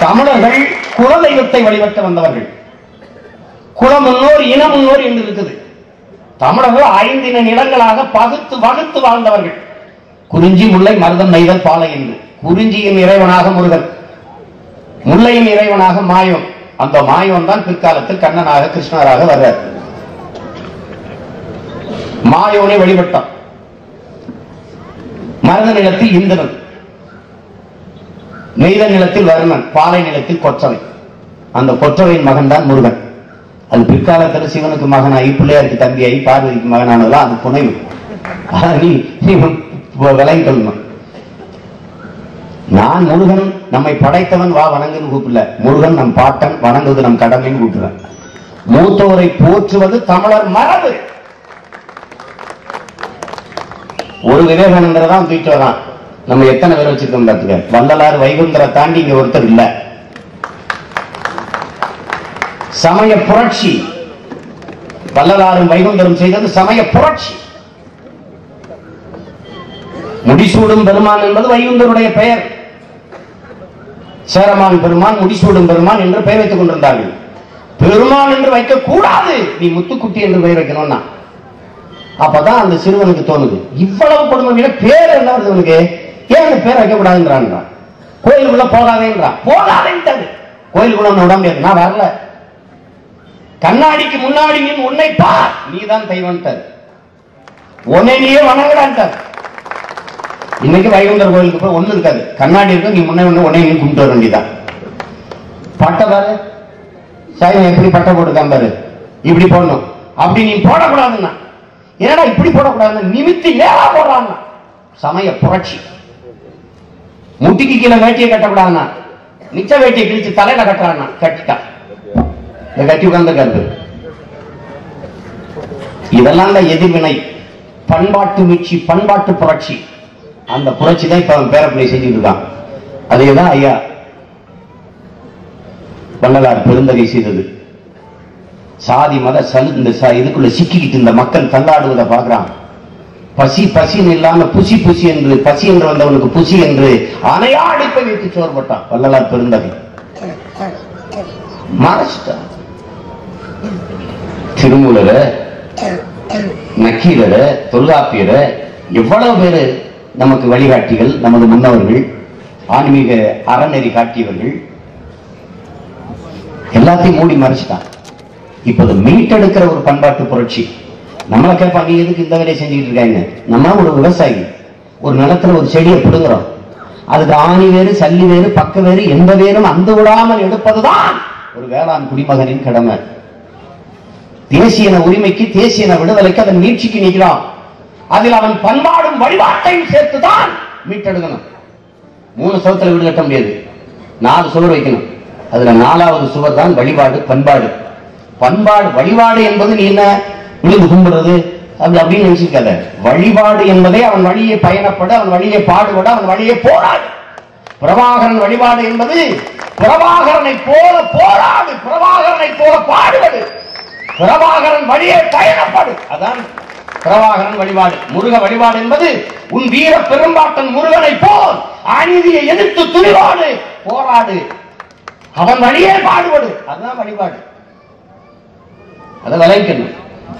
தமிழர்கள் குலதெய்வத்தை வழிபட்டு வந்தவர்கள் குல முன்னோர் இன முன்னோர் என்று இருக்குது தமிழர்கள் ஐந்தின நிலங்களாக பகுத்து வகுத்து வாழ்ந்தவர்கள் குறிஞ்சி முல்லை மருதம் நெய்தல் பாலை என்று குறிஞ்சியின் இறைவனாக முருகன் முல்லையின் இறைவனாக மாயோன் அந்த மாயோன் தான் பிற்காலத்தில் கண்ணனாக கிருஷ்ணராக வர்றார் மாயோனை வழிபட்டான் மருத நிலத்தில் இந்திரன் நெய்த நிலத்தில் வருணன் பாலை நிலத்தில் கொற்றவை அந்த கொற்றவையின் மகன் தான் முருகன் அது பிற்காலத்தில் சிவனுக்கு மகனாகி பிள்ளையாருக்கு தம்பியாகி பார்வதிக்கு மகனானதுலாம் அது புனைவு அதை நீ நீ விலகி கொள்ளணும் நான் முருகன் நம்மை படைத்தவன் வா வணங்குன்னு கூப்பிடல முருகன் நம் பாட்டன் வணங்குவது நம் கடமைன்னு கூப்பிடுறேன் மூத்தோரை போற்றுவது தமிழர் மரபு ஒரு விவேகானந்தரை தான் தூக்கிட்டு வரான் நம்ம எத்தனை பேர் வச்சிருக்கோம் பார்த்துக்க வள்ளலார் வைகுந்தரை தாண்டி இங்க ஒருத்தர் இல்ல சமய புரட்சி வள்ளலாரும் வைகுந்தரும் செய்தது சமய புரட்சி முடிசூடும் பெருமான் என்பது வைகுந்தருடைய பெயர் சேரமான் பெருமான் முடிசூடும் பெருமான் என்று பெயர் வைத்துக் கொண்டிருந்தார்கள் பெருமான் என்று வைக்க கூடாது நீ முத்துக்குட்டி என்று பெயர் வைக்கணும்னா அப்பதான் அந்த சிறுவனுக்கு தோணுது இவ்வளவு கொடுமை விட பேர் என்ன வருது இவனுக்கு ஏன் அந்த பேர் வைக்க கூடாதுன்றான் கோயிலுக்குள்ள போகாதேன்றான் போகாதேன்றது கோயிலுக்குள்ள ஒண்ணு விட முடியாது நான் வரல கண்ணாடிக்கு முன்னாடி நீ உன்னை பார் நீதான் தெய்வம்ட்டார் உன்னை நீயே வணங்குடான்ட்டார் இன்னைக்கு வைகுண்டர் கோயிலுக்கு போய் ஒண்ணு இருக்காது கண்ணாடி இருக்கும் நீ முன்ன ஒண்ணு உன்னை நீ கும்பிட்டு வர வேண்டியதான் பட்டை பாரு சாயம் எப்படி பட்டை போட்டுக்காம பாரு இப்படி போடணும் அப்படி நீ போடக்கூடாதுன்னா ஏன்னா இப்படி போடக்கூடாதுன்னு நிமித்தி நேரா போடுறான்னா சமய புரட்சி முட்டிக்கு கீழே வேட்டியை கட்டக்கூடாதுன்னா நிச்ச வேட்டியை கிழிச்சு தலையில கட்டுறான்னா கட்டிட்டான் இந்த கட்டி உட்கார்ந்து கருது இதெல்லாம் தான் எதிர்வினை பண்பாட்டு மீட்சி பண்பாட்டு புரட்சி அந்த புரட்சி தான் இப்ப அவன் பேரப்பிள்ளை செஞ்சுட்டு இருக்கான் அதேதான் ஐயா வள்ளலார் பெருந்தகை செய்தது சாதி மத சலு இந்த ச- இதுக்குள்ள சிக்கிக்கிட்டு இந்த மக்கள் தள்ளாடுவதை பார்க்கறான் பசி பசின்னு இல்லாம புசி புசி என்று பசி என்று வந்தவனுக்கு புசி என்று அணையா அடிப்பை வைத்து சோறு போட்டான் வள்ளலார் பெருந்தகை மறைச்சிட்டான் திருமூலரை நக்கீரரை தொல்காப்பியரை எவ்வளவு பேரு நமக்கு வழிகாட்டிகள் நமது முன்னவர்கள் ஆன்மீக அறநெறி காட்டியவர்கள் எல்லாத்தையும் மூடி மறைச்சிட்டான் இப்ப அது மீட்டெடுக்கிற ஒரு பண்பாட்டு புரட்சி நம்மளை கேட்பா நீ எதுக்கு இந்த வேலையை செஞ்சுக்கிட்டு இருக்காங்க நம்ம ஒரு விவசாயி ஒரு நிலத்துல ஒரு செடியை பிடுங்குறோம் அதுக்கு ஆணி வேறு சல்லி வேறு பக்க வேறு எந்த வேரும் அந்த விடாமல் எடுப்பதுதான் ஒரு வேளாண் குடிமகனின் கடமை தேசியன உரிமைக்கு தேசியன விடுதலைக்கு அதன் மீட்சிக்கு நிற்கிறான் அதில் அவன் பண்பாடும் வழிபாட்டையும் சேர்த்துதான் மீட்டெடுக்கணும் மூணு சுவத்துல வீடு கட்ட முடியாது நாலு சுவர் வைக்கணும் அதுல நாலாவது சுவர் தான் வழிபாடு பண்பாடு பண்பாடு வழிபாடு என்பது நீ என்ன விழுந்து கும்பிடுறது அப்படி அப்படின்னு நினைச்சிருக்காத வழிபாடு என்பதே அவன் வழியே பயணப்பட அவன் வழியே பாடுபட அவன் வழியே போராடு பிரபாகரன் வழிபாடு என்பது பிரபாகரனை போல போராடு பிரபாகரனை போல பாடுவது பிரபாகரன் வழியே பயணப்படு அதான் பிரபாகரன் வழிபாடு முருக வழிபாடு என்பது உன் வீர பெரும்பாட்டன் முருகனை போல் அநீதியை எதிர்த்து துணிவாடு போராடு அவன் வழியே பாடுபடு அதுதான் வழிபாடு அதை விளைவிக்கணும்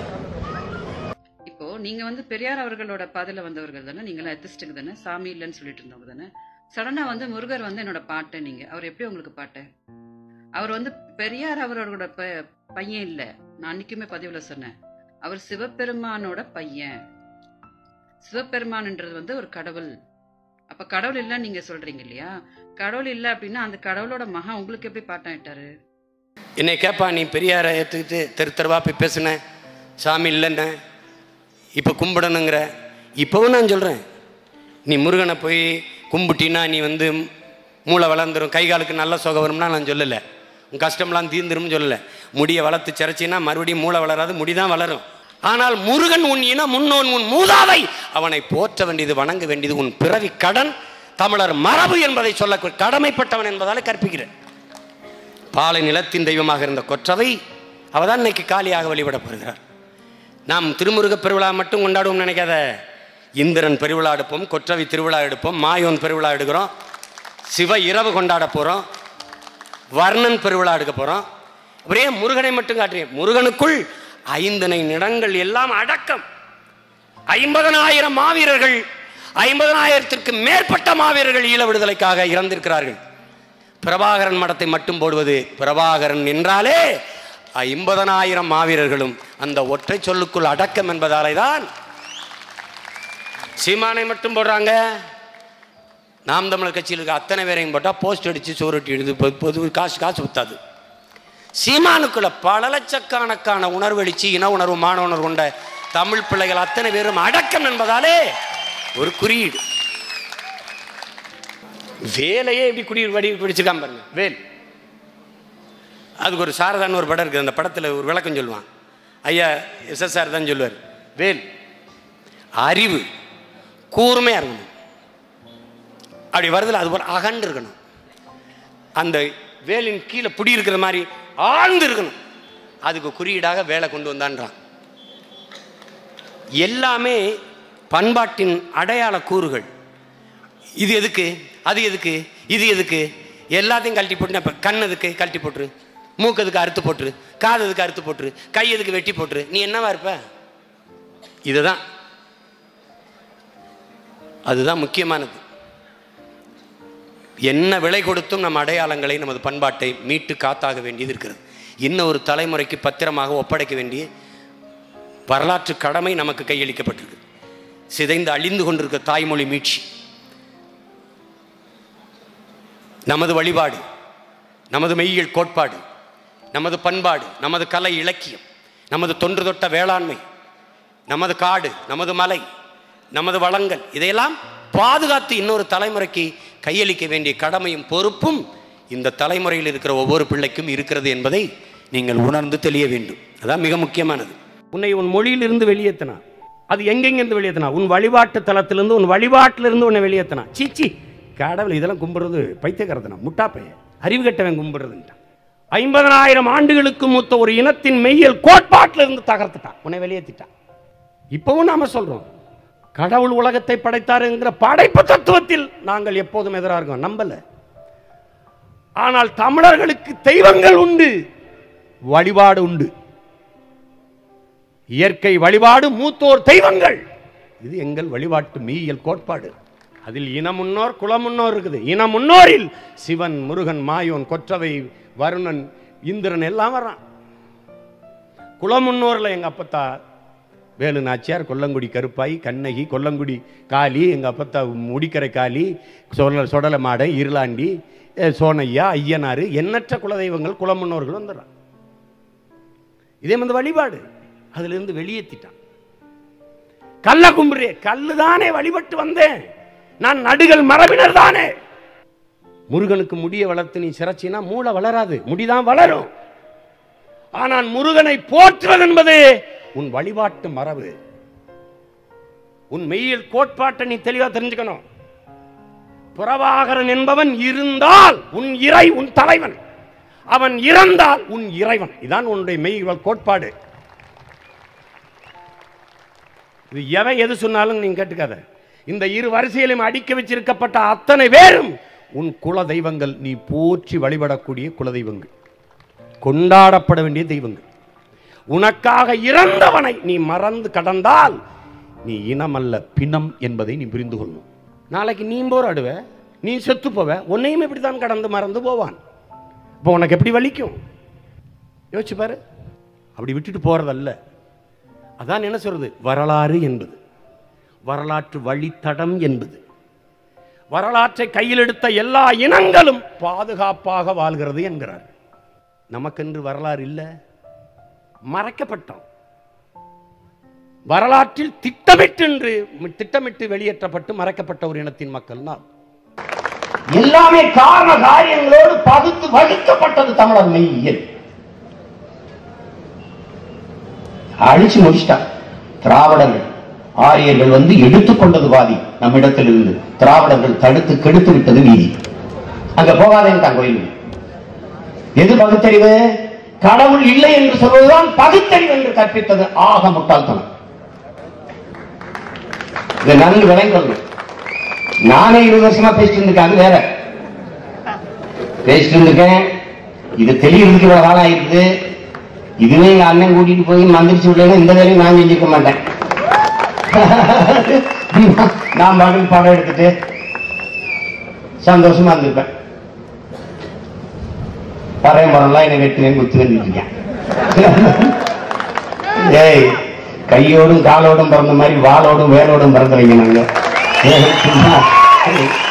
இப்போ நீங்க வந்து பெரியார் அவர்களோட பாதையில வந்தவர்கள் தானே நீங்களாம் எத்திஸ்டுக்கு தானே சாமி இல்லைன்னு சொல்லிட்டு இருந்தவங்க தானே சடனா வந்து முருகர் வந்து என்னோட பாட்டை நீங்க அவர் எப்படி உங்களுக்கு பாட்டு அவர் வந்து பெரியார் அவரோட ப- பையன் இல்ல நான் அன்னைக்குமே பதிவுல சொன்னேன் அவர் சிவபெருமானோட பையன் சிவபெருமான்ன்றது வந்து ஒரு கடவுள் அப்ப கடவுள் இல்லைன்னு நீங்க சொல்றீங்க இல்லையா கடவுள் இல்லை அப்படின்னா அந்த கடவுளோட மகன் உங்களுக்கு எப்படி பாட்டாயிட்டாரு என்னை கேட்பா நீ பெரியாரை ஏற்றுக்கிட்டு தெரு தெருவா போய் பேசுன சாமி இல்லைன்ன இப்போ கும்பிடணுங்கிற இப்போவும் நான் சொல்கிறேன் நீ முருகனை போய் கும்பிட்டினா நீ வந்து மூளை வளர்ந்துரும் கை காலுக்கு நல்ல சுகம் வரும்னா நான் சொல்லலை உன் கஷ்டம்லாம் தீர்ந்துரும்னு சொல்லலை முடியை வளர்த்து சிறச்சின்னா மறுபடியும் மூளை வளராது முடி தான் வளரும் ஆனால் முருகன் உன் இன முன்னோன் உன் மூதாதை அவனை போற்ற வேண்டியது வணங்க வேண்டியது உன் பிறவி கடன் தமிழர் மரபு என்பதை சொல்ல கடமைப்பட்டவன் என்பதால் கற்பிக்கிறேன் பாலை நிலத்தின் தெய்வமாக இருந்த கொற்றவை அவதான் இன்னைக்கு காளியாக வழிபடப்படுகிறார் நாம் திருமுருக பெருவிழா மட்டும் கொண்டாடுவோம் நினைக்காத இந்திரன் பெருவிழா எடுப்போம் கொற்றவை திருவிழா எடுப்போம் மாயோன் பெருவிழா எடுக்கிறோம் சிவ இரவு கொண்டாட போகிறோம் வர்ணன் பெருவிழா எடுக்க போறோம் அப்படியே முருகனை மட்டும் காட்டுறேன் முருகனுக்குள் ஐந்தனை நிறங்கள் எல்லாம் அடக்கம் ஐம்பதனாயிரம் மாவீரர்கள் ஐம்பதனாயிரத்திற்கு மேற்பட்ட மாவீரர்கள் ஈழ விடுதலைக்காக இறந்திருக்கிறார்கள் பிரபாகரன் மடத்தை மட்டும் போடுவது பிரபாகரன் என்றாலே ஐம்பதனாயிரம் மாவீரர்களும் அந்த ஒற்றை சொல்லுக்குள் அடக்கம் என்பதாலே தான் சீமானை மட்டும் போடுறாங்க நாம் தமிழர் கட்சியில் இருக்க அத்தனை பேரையும் போட்டால் போஸ்ட் அடித்து சோறுட்டி எழுது பொ- பொது காசு காசு பத்தாது சீமானுக்குள்ள பல லட்சக்கணக்கான உணர்வெளிச்சு இன உணர்வு மான உணர்வு கொண்ட தமிழ் பிள்ளைகள் அத்தனை பேரும் அடக்கம் என்பதாலே ஒரு குறியீடு வேலையே எப்படி குடியிரு வடி பிடிச்சிருக்காம பாருங்க வேல் அதுக்கு ஒரு சாரதான்னு ஒரு படம் இருக்குது அந்த படத்தில் ஒரு விளக்கம் சொல்லுவான் ஐயா எஸ்எஸ்ஆர் தான் சொல்லுவார் வேல் அறிவு கூர்மையாக இருக்கணும் அப்படி வருதுல அது போல அகண்டு இருக்கணும் அந்த வேலின் கீழே புடி இருக்கிற மாதிரி ஆழ்ந்து இருக்கணும் அதுக்கு குறியீடாக வேலை கொண்டு வந்தான்றான் எல்லாமே பண்பாட்டின் அடையாள கூறுகள் இது எதுக்கு அது எதுக்கு இது எதுக்கு எல்லாத்தையும் கழட்டி போட்டு இப்போ கண் எதுக்கு கழட்டி போட்டுரு மூக்கு எதுக்கு அறுத்து போட்டுரு காது எதுக்கு அறுத்து போட்டுரு கை எதுக்கு வெட்டி போட்டுரு நீ என்னவா இருப்ப இதுதான் அதுதான் முக்கியமானது என்ன விலை கொடுத்தும் நம் அடையாளங்களை நமது பண்பாட்டை மீட்டு காத்தாக வேண்டியது இருக்கிறது இன்னும் ஒரு தலைமுறைக்கு பத்திரமாக ஒப்படைக்க வேண்டிய வரலாற்று கடமை நமக்கு கையளிக்கப்பட்டிருக்கு சிதைந்து அழிந்து கொண்டிருக்க தாய்மொழி மீட்சி நமது வழிபாடு நமது மெய்யியல் கோட்பாடு நமது பண்பாடு நமது கலை இலக்கியம் நமது தொன்று தொட்ட வேளாண்மை நமது காடு நமது மலை நமது வளங்கள் இதையெல்லாம் பாதுகாத்து இன்னொரு தலைமுறைக்கு கையளிக்க வேண்டிய கடமையும் பொறுப்பும் இந்த தலைமுறையில் இருக்கிற ஒவ்வொரு பிள்ளைக்கும் இருக்கிறது என்பதை நீங்கள் உணர்ந்து தெளிய வேண்டும் அதான் மிக முக்கியமானது உன்னை உன் மொழியிலிருந்து வெளியேற்றினா அது எங்கெங்கிருந்து வெளியேற்றினா உன் வழிபாட்டு தலத்திலிருந்து உன் வழிபாட்டிலிருந்து உன்னை வெளியேற்றினா சீச்சி கடவுள் இதெல்லாம் கும்பிடுறது பைத்தியக்காரத்தனா முட்டாப்பைய அறிவு கட்டவன் கும்பிடுறதுன்ட்டான் ஐம்பதனாயிரம் ஆண்டுகளுக்கு மூத்த ஒரு இனத்தின் மெய்யல் கோட்பாட்டிலிருந்து தகர்த்துட்டான் உன்னை வெளியேற்றிட்டான் இப்பவும் நாம சொல்றோம் கடவுள் உலகத்தை படைத்தாருங்கிற படைப்பு தத்துவத்தில் நாங்கள் எப்போதும் எதிராக இருக்கோம் நம்பல ஆனால் தமிழர்களுக்கு தெய்வங்கள் உண்டு வழிபாடு உண்டு இயற்கை வழிபாடு மூத்தோர் தெய்வங்கள் இது எங்கள் வழிபாட்டு மெய்யியல் கோட்பாடு அதில் இன முன்னோர் குல முன்னோர் இருக்குது இன முன்னோரில் சிவன் முருகன் மாயோன் கொற்றவை வருணன் இந்திரன் எல்லாம் வர்றான் குல முன்னோரில் எங்கள் அப்பத்தா வேலு நாச்சியார் கொல்லங்குடி கருப்பாய் கண்ணகி கொல்லங்குடி காளி எங்கள் அப்பத்தா முடிக்கரை காளி சொல சொடலை மாடை இருளாண்டி அஹ், சோனையா ஐயனார் எண்ணற்ற குலதெய்வங்கள் குலமுன்னோர்கள் வந்துடுறான் இதே மாதிரி வழிபாடு அதிலிருந்து வெளியேற்றிட்டான் கல்ல கும்பிடுறே கல்லு தானே வழிபட்டு வந்தேன் நான் நடுகள் மரபினர் தானே முருகனுக்கு முடிய வளர்த்து நீ சிறச்சினா மூளை வளராது முடிதான் வளரும் ஆனால் முருகனை போற்றுவது என்பது உன் வழிபாட்டு மரபு உன் மெய்யில் கோட்பாட்டை நீ தெளிவா தெரிஞ்சுக்கணும் புறவாகரன் என்பவன் இருந்தால் உன் இறை உன் தலைவன் அவன் இறந்தால் உன் இறைவன் இதான் உன்னுடைய மெய்யியல் கோட்பாடு இது எவன் எது சொன்னாலும் நீங்க கேட்டுக்காத இந்த இரு வரிசையிலும் அடிக்க வச்சிருக்கப்பட்ட அத்தனை பேரும் உன் குல தெய்வங்கள் நீ போற்றி வழிபடக்கூடிய குல தெய்வங்கள் கொண்டாடப்பட வேண்டிய தெய்வங்கள் உனக்காக இறந்தவனை நீ மறந்து கடந்தால் நீ இனமல்ல பிணம் என்பதை நீ புரிந்து கொள்ளணும் நாளைக்கு நீ போராடுவ நீ செத்து போவ உன்னையும் இப்படித்தான் கடந்து மறந்து போவான் இப்போ உனக்கு எப்படி வலிக்கும் யோசிச்சு பாரு அப்படி விட்டுட்டு போறதல்ல அதான் என்ன சொல்றது வரலாறு என்பது வரலாற்று வழித்தடம் என்பது வரலாற்றை கையில் எடுத்த எல்லா இனங்களும் பாதுகாப்பாக வாழ்கிறது என்கிறார் நமக்கென்று வரலாறு இல்லை மறைக்கப்பட்டோம் வரலாற்றில் திட்டமிட்டு திட்டமிட்டு வெளியேற்றப்பட்டு மறைக்கப்பட்ட ஒரு இனத்தின் மக்கள் நாம் எல்லாமே காரண காரியங்களோடு பகுத்து வகுக்கப்பட்டது தமிழர் மெய்யியல் அழிச்சு முடிச்சிட்டான் திராவிடர்கள் ஆரியர்கள் வந்து எடுத்துக்கொண்டது பாதி நம்மிடத்திலிருந்து திராவிடர்கள் தடுத்து கெடுத்து விட்டது நீதி அங்க போகாதேன்ட்டான் கோயில் எது பகுத்தறிவு கடவுள் இல்லை என்று சொல்வதுதான் பகுத்தறிவு என்று கற்பித்தது ஆக முட்டாள்தனம் இதை நன்கு விளங்கணும் நானே இருபது வருஷமா பேசிட்டு இருந்திருக்கேன் அது வேற பேசிட்டு இருந்திருக்கேன் இது தெளிவுக்கு இவ்வளவு காலம் ஆயிருக்கு இதுவே எங்க அண்ணன் கூட்டிட்டு போய் மந்திரிச்சு விடலைன்னா இந்த வேலையும் நான் செஞ்சிருக்க மாட்டேன் நான் மகள் படம் எடுத்துட்டு சந்தோஷமா இருந்திருப்பேன் பறைய மரம்லாம் என்னை வெட்டினேன் குத்து வந்துட்டு இருக்கேன் ஏய் கையோடும் காலோடும் பிறந்த மாதிரி வாளோடும் வேலோடும் பிறந்தவங்க நாங்க ஏய், சும்மா